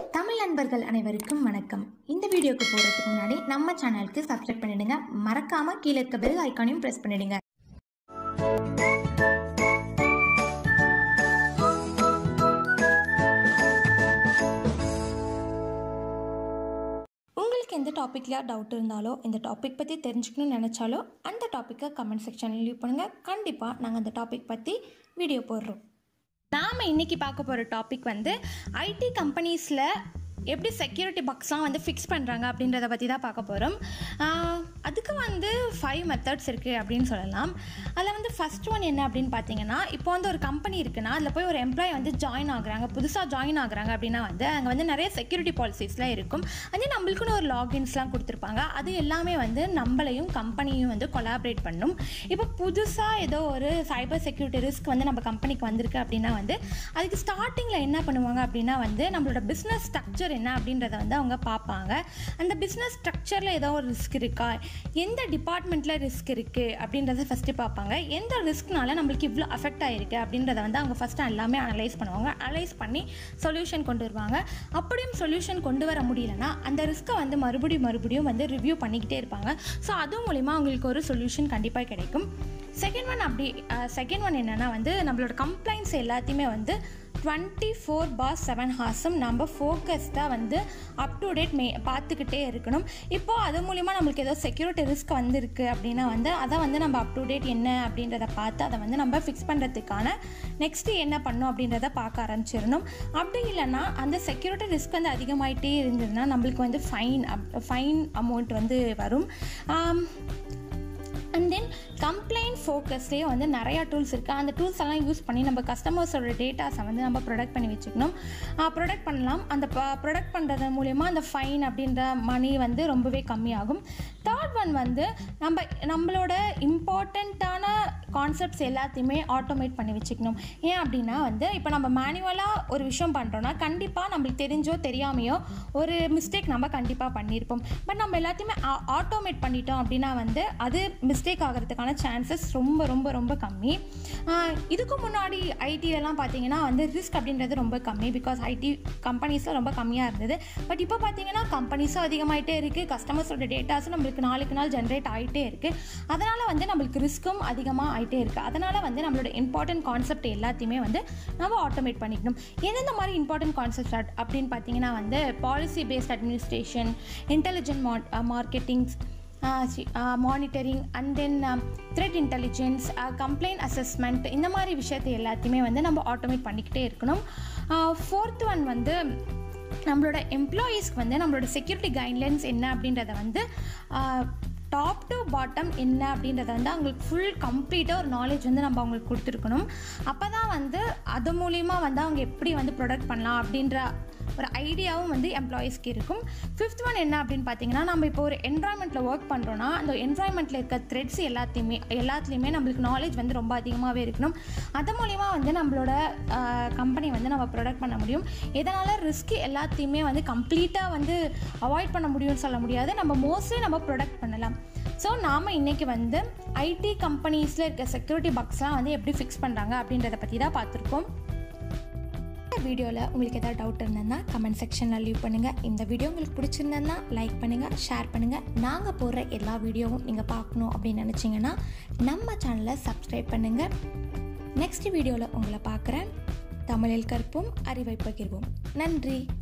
தமிழ் நண்பர்கள் அனைவருக்கும் வணக்கம் இந்த வீடியோக்கு போகிறதுக்கு முன்னாடி நம்ம சேனலுக்கு சப்ஸ்கிரைப் பண்ணிடுங்க மறக்காம கீழே இருக்க பெல் ஐக்கானையும் ப்ரெஸ் பண்ணிடுங்க உங்களுக்கு எந்த டாப்பிக்கில் டவுட் இருந்தாலோ இந்த டாபிக் பற்றி தெரிஞ்சுக்கணும்னு நினச்சாலோ அந்த டாப்பிக்கை கமெண்ட் செக்ஷனில் லீவ் பண்ணுங்கள் கண்டிப்பாக நாங்கள் அந்த டாபிக் பற்றி வீடியோ போடுறோம் நாம் இன்றைக்கி பார்க்க போகிற டாபிக் வந்து ஐடி கம்பெனிஸில் எப்படி செக்யூரிட்டி பாக்ஸ்லாம் வந்து ஃபிக்ஸ் பண்ணுறாங்க அப்படின்றத பற்றி தான் பார்க்க போகிறோம் அதுக்கு வந்து ஃபைவ் மெத்தட்ஸ் இருக்குது அப்படின்னு சொல்லலாம் அதில் வந்து ஃபஸ்ட் ஒன் என்ன அப்படின்னு பார்த்தீங்கன்னா இப்போ வந்து ஒரு கம்பெனி இருக்குன்னா அதில் போய் ஒரு எம்ப்ளாயி வந்து ஜாயின் ஆகுறாங்க புதுசாக ஜாயின் ஆகுறாங்க அப்படின்னா வந்து அங்கே வந்து நிறைய செக்யூரிட்டி பாலிசிஸ்லாம் இருக்கும் அது நம்மளுக்குன்னு ஒரு லாகின்ஸ்லாம் கொடுத்துருப்பாங்க அது எல்லாமே வந்து நம்மளையும் கம்பெனியும் வந்து கொலாபரேட் பண்ணும் இப்போ புதுசாக ஏதோ ஒரு சைபர் செக்யூரிட்டி ரிஸ்க் வந்து நம்ம கம்பெனிக்கு வந்திருக்கு அப்படின்னா வந்து அதுக்கு ஸ்டார்டிங்கில் என்ன பண்ணுவாங்க அப்படின்னா வந்து நம்மளோட பிஸ்னஸ் ஸ்ட்ரக்சர் என்ன அப்படின்றத வந்து அவங்க பார்ப்பாங்க அந்த பிஸ்னஸ் ஸ்ட்ரக்சரில் ஏதோ ஒரு ரிஸ்க் இருக்கா எந்த டிபார்ட்மெண்ட்டில் ரிஸ்க் இருக்குது அப்படின்றத ஃபஸ்ட்டு பார்ப்பாங்க எந்த ரிஸ்க்னால நம்மளுக்கு இவ்வளோ அஃபெக்ட் ஆகிருக்கு அப்படின்றத வந்து அவங்க ஃபஸ்ட்டு எல்லாமே அனலைஸ் பண்ணுவாங்க அனலைஸ் பண்ணி சொல்யூஷன் கொண்டு வருவாங்க அப்படியும் சொல்யூஷன் கொண்டு வர முடியலன்னா அந்த ரிஸ்க்கை வந்து மறுபடியும் மறுபடியும் வந்து ரிவ்யூ பண்ணிக்கிட்டே இருப்பாங்க ஸோ அது மூலிமா அவங்களுக்கு ஒரு சொல்யூஷன் கண்டிப்பாக கிடைக்கும் செகண்ட் ஒன் அப்படி செகண்ட் ஒன் என்னென்னா வந்து நம்மளோட கம்ப்ளைண்ட்ஸ் எல்லாத்தையுமே வந்து டுவெண்ட்டி ஃபோர் பார் செவன் ஹார்ஸும் நம்ம ஃபோக்கஸ்டாக வந்து அப் டு டேட் மே பார்த்துக்கிட்டே இருக்கணும் இப்போது அது மூலிமா நம்மளுக்கு ஏதோ செக்யூரிட்டி ரிஸ்க் வந்திருக்கு அப்படின்னா வந்து அதை வந்து நம்ம அப் டு டேட் என்ன அப்படின்றத பார்த்து அதை வந்து நம்ம ஃபிக்ஸ் பண்ணுறதுக்கான நெக்ஸ்ட்டு என்ன பண்ணும் அப்படின்றத பார்க்க ஆரம்பிச்சிடணும் அப்படி இல்லைன்னா அந்த செக்யூரிட்டி ரிஸ்க் வந்து அதிகமாகிட்டே இருந்ததுன்னா நம்மளுக்கு வந்து ஃபைன் ஃபைன் அமௌண்ட் வந்து வரும் அண்ட் தென் கம்ப்ளைண்ட் ஃபோக்கஸ்லேயே வந்து நிறையா டூல்ஸ் இருக்குது அந்த டூல்ஸ் எல்லாம் யூஸ் பண்ணி நம்ம கஸ்டமர்ஸோட டேட்டாஸை வந்து நம்ம ப்ரொடக்ட் பண்ணி வச்சுக்கணும் ப்ரொடக்ட் பண்ணலாம் அந்த ப்ரொடக்ட் பண்ணுறது மூலயமா அந்த ஃபைன் அப்படின்ற மணி வந்து ரொம்பவே கம்மியாகும் தேர்ட் ஒன் வந்து நம்ம நம்மளோட இம்பார்ட்டண்ட்டான கான்செப்ட்ஸ் எல்லாத்தையுமே ஆட்டோமேட் பண்ணி வச்சுக்கணும் ஏன் அப்படின்னா வந்து இப்போ நம்ம மேனுவலாக ஒரு விஷயம் பண்ணுறோன்னா கண்டிப்பாக நம்மளுக்கு தெரிஞ்சோ தெரியாமையோ ஒரு மிஸ்டேக் நம்ம கண்டிப்பாக பண்ணியிருப்போம் பட் நம்ம எல்லாத்தையுமே ஆட்டோமேட் பண்ணிட்டோம் அப்படின்னா வந்து அது மிஸ்டேக் ஆகிறதுக்கான சான்சஸ் ரொம்ப ரொம்ப ரொம்ப கம்மி இதுக்கு முன்னாடி ஐடிலலாம் பார்த்தீங்கன்னா வந்து ரிஸ்க் அப்படின்றது ரொம்ப கம்மி பிகாஸ் ஐடி கம்பெனிஸில் ரொம்ப கம்மியாக இருந்தது பட் இப்போ பார்த்தீங்கன்னா கம்பெனிஸும் அதிகமாகிட்டே இருக்குது கஸ்டமர்ஸோட டேட்டாஸும் நம்மளுக்கு நாளுக்கு நாள் ஜென்ரேட் ஆகிட்டே இருக்குது அதனால் வந்து நம்மளுக்கு ரிஸ்க்கும் அதிகமாக ஆகிட்டே இருக்குது அதனால் வந்து நம்மளோட இம்பார்ட்டன்ட் கான்செப்ட் எல்லாத்தையுமே வந்து நம்ம ஆட்டோமேட் பண்ணிக்கணும் எந்தெந்த மாதிரி இம்பார்ட்டன்ட் கான்செப்ட் அப்படின்னு பார்த்தீங்கன்னா வந்து policy based administration intelligent marketings monitoring and then threat intelligence complaint assessment இந்த மாதிரி விஷயத்தை எல்லாத்தையுமே வந்து நம்ம ஆட்டோமேட் பண்ணிக்கிட்டே இருக்கணும் ஃபோர்த் ஒன் வந்து நம்மளோட எம்ப்ளாயீஸ்க்கு வந்து நம்மளோட செக்யூரிட்டி கைட்லைன்ஸ் என்ன அப்படின்றத வந்து டாப் டு பாட்டம் என்ன அப்படின்றத வந்து அவங்களுக்கு ஃபுல் கம்ப்ளீட்டாக ஒரு நாலேஜ் வந்து நம்ம அவங்களுக்கு கொடுத்துருக்கணும் அப்போ தான் வந்து அது மூலிமா வந்து அவங்க எப்படி வந்து ப்ரொடக்ட் பண்ணலாம் அப்படின்ற ஒரு ஐடியாவும் வந்து எம்ப்ளாயீஸ்க்கு இருக்கும் ஃபிஃப்த் ஒன் என்ன அப்படின்னு பார்த்தீங்கன்னா நம்ம இப்போ ஒரு என்வரான்மெண்ட்டில் ஒர்க் பண்ணுறோன்னா அந்த என்வரான்மெண்ட்டில் இருக்க த்ரெட்ஸ் எல்லாத்தையுமே எல்லாத்துலேயுமே நம்மளுக்கு நாலேஜ் வந்து ரொம்ப அதிகமாகவே இருக்கணும் அது மூலிமா வந்து நம்மளோட கம்பெனி வந்து நம்ம ப்ரொடக்ட் பண்ண முடியும் இதனால் ரிஸ்க் எல்லாத்தையுமே வந்து கம்ப்ளீட்டாக வந்து அவாய்ட் பண்ண முடியும்னு சொல்ல முடியாது நம்ம மோஸ்ட்லி நம்ம ப்ரொடக்ட் பண்ணலாம் ஸோ நாம் இன்றைக்கி வந்து ஐடி கம்பெனிஸில் இருக்க செக்யூரிட்டி பக்ஸ்லாம் வந்து எப்படி ஃபிக்ஸ் பண்ணுறாங்க அப்படின்றத பற்றி தான் பார்த்துருக்கோம் இந்த வீடியோவில் உங்களுக்கு எதாவது டவுட் இருந்ததுன்னா கமெண்ட் செக்ஷனில் லீவ் பண்ணுங்கள் இந்த வீடியோ உங்களுக்கு பிடிச்சிருந்ததுன்னா லைக் பண்ணுங்கள் ஷேர் பண்ணுங்கள் நாங்கள் போடுற எல்லா வீடியோவும் நீங்கள் பார்க்கணும் அப்படின்னு நினச்சிங்கன்னா நம்ம சேனலை சப்ஸ்கிரைப் பண்ணுங்கள் நெக்ஸ்ட் வீடியோவில் உங்களை பார்க்குறேன் தமிழில் கற்போம் அறிவை பகிர்வோம் நன்றி